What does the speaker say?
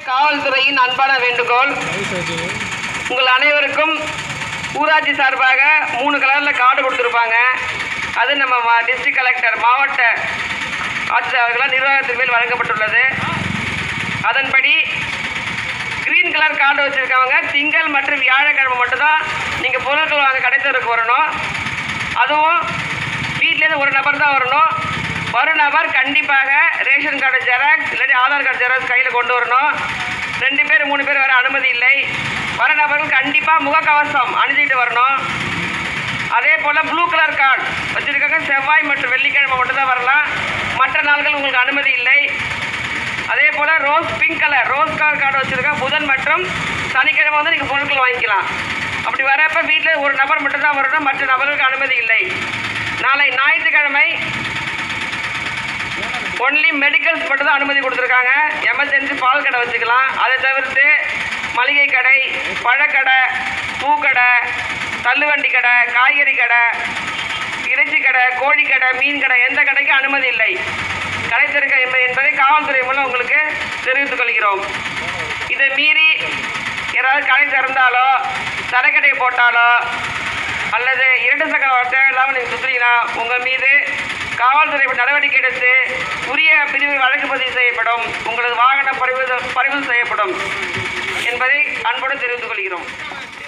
காவல்துறையின் அன்பான வேண்டுகோள் உங்கள் அனைவருக்கும் ஊராட்சி சார்பாக மூணு கலரில் கார்டு கொடுத்துருப்பாங்க அது நம்ம டிஸ்ட்ரிக்ட் கலெக்டர் மாவட்ட ஆட்சியர் அவர்களால் நிர்வாகத்தின் மேல் வழங்கப்பட்டுள்ளது அதன்படி கிரீன் கலர் கார்டு வச்சுருக்கவங்க திங்கள் மற்றும் வியாழக்கிழமை மட்டும்தான் நீங்கள் பொருட்கள் வாங்க கடைத்தருக்கு வரணும் அதுவும் வீட்டிலேருந்து ஒரு நபர் தான் வரணும் ஒரு நபர் கண்டிப்பாக ரேஷன் கார்டு ஜெராக்ஸ் இல்லாட்டி ஆதார் கார்டு ஜெராக்ஸ் கையில் கொண்டு வரணும் ரெண்டு பேர் மூணு பேர் வர அனுமதி இல்லை வர நபர்கள் கண்டிப்பாக முகக்கவசம் அணிஞ்சிட்டு வரணும் அதே போல் ப்ளூ கலர் கார்டு வச்சுருக்காங்க செவ்வாய் மற்றும் வெள்ளிக்கிழமை மட்டும் தான் வரலாம் மற்ற நாள்கள் உங்களுக்கு அனுமதி இல்லை அதே போல் rose pink colour rose colour card வச்சுருக்கேன் புதன் மற்றும் சனிக்கிழமை வந்து நீங்கள் பொருட்கள் வாங்கிக்கலாம் அப்படி வரப்ப வீட்டில் ஒரு நபர் மட்டும் தான் வரணும் மற்ற நபர்களுக்கு அனுமதி இல்லை நாளை ஞாயிற்றுக்கிழமை ஒன்லி மெடிக்கல்ஸ் மட்டும் தான் அனுமதி கொடுத்துருக்காங்க எமர்ஜென்சி பால் கடை வச்சுக்கலாம் அதை தவிர்த்து மளிகை கடை பழக்கடை பூக்கடை தள்ளுவண்டி கடை காய்கறி கடை இறைச்சி கடை கோழி கடை மீன் கடை எந்த கடைக்கும் அனுமதி இல்லை கடை திறக்க என்ப- என்பதை காவல்துறை மூலம் உங்களுக்கு தெரிவித்துக் கொள்கிறோம் இதை மீறி யாராவது கடை திறந்தாலோ தரக்கடையை போட்டாலோ அல்லது இரண்டு சக்கர வார்த்தை இல்லாமல் நீங்கள் சுற்றுறீங்கன்னா உங்கள் மீது காவல்துறை நடவடிக்கை எடுத்து உரிய பிரிவு வழக்கு பதிவு செய்யப்படும் உங்களது வாகனம் பறிமுதல் பறிமுதல் செய்யப்படும் என்பதை அன்போடு தெரிவித்துக் கொள்கிறோம்